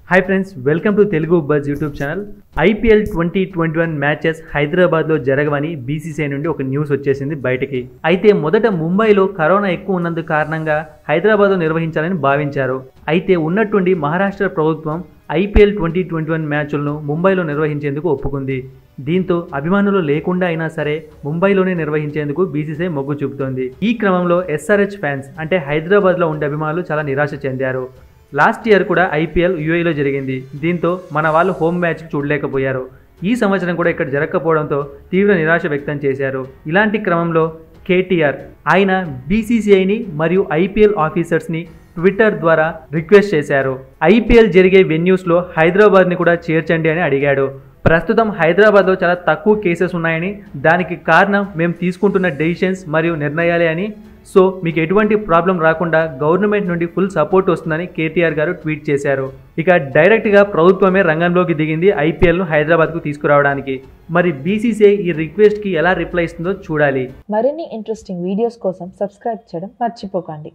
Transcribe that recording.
hi friends welcome to Telugu buzz YouTube channel IPL twenty twenty one matches హైదరాబాద్లో జరగవని BCCI నుండి ఒక news వచ్చేసింది బయటకి అయితే మొదట ముంబైలో కరోనా ఎక్కువ ఉన్నందుకు కారణంగా హైదరాబాద్లో నిర్వహించాలని భావించారు అయితే ఉన్నట్టుండి మహారాష్ట్ర ప్రభుత్వం ఐపీఎల్ ట్వంటీ ట్వంటీ వన్ మ్యాచ్లను ముంబైలో నిర్వహించేందుకు ఒప్పుకుంది దీంతో అభిమానులు లేకుండా అయినా సరే ముంబైలోనే నిర్వహించేందుకు బీసీసీఐ మొగ్గు చూపుతోంది ఈ క్రమంలో ఎస్ఆర్హెచ్ ఫ్యాన్స్ అంటే హైదరాబాద్లో ఉండే అభిమానులు చాలా నిరాశ చెందారు లాస్ట్ ఇయర్ కూడా ఐపీఎల్ యూఏలో జరిగింది దీంతో మన వాళ్ళు హోమ్ మ్యాచ్ చూడలేకపోయారు ఈ సంవత్సరం కూడా ఇక్కడ జరగకపోవడంతో తీవ్ర నిరాశ వ్యక్తం చేశారు ఇలాంటి క్రమంలో కేటీఆర్ ఆయన బీసీసీఐని మరియు ఐపీఎల్ ఆఫీసర్స్ని ట్విట్టర్ ద్వారా రిక్వెస్ట్ చేశారు ఐపీఎల్ జరిగే వెన్యూస్లో హైదరాబాద్ని కూడా చేర్చండి అని అడిగాడు ప్రస్తుతం హైదరాబాద్లో చాలా తక్కువ కేసెస్ ఉన్నాయని దానికి కారణం మేము తీసుకుంటున్న డెసిషన్స్ మరియు నిర్ణయాలే అని సో మీకు ఎటువంటి ప్రాబ్లం రాకుండా గవర్నమెంట్ నుండి ఫుల్ సపోర్ట్ వస్తుందని కేటీఆర్ గారు ట్వీట్ చేశారు ఇక డైరెక్ట్గా ప్రభుత్వమే రంగంలోకి దిగింది ఐపీఎల్ను హైదరాబాద్కు తీసుకురావడానికి మరి బీసీసీఐ ఈ రిక్వెస్ట్కి ఎలా రిప్లై ఇస్తుందో చూడాలి మరిన్ని ఇంట్రెస్టింగ్ వీడియోస్ కోసం సబ్స్క్రైబ్ చేయడం మర్చిపోకండి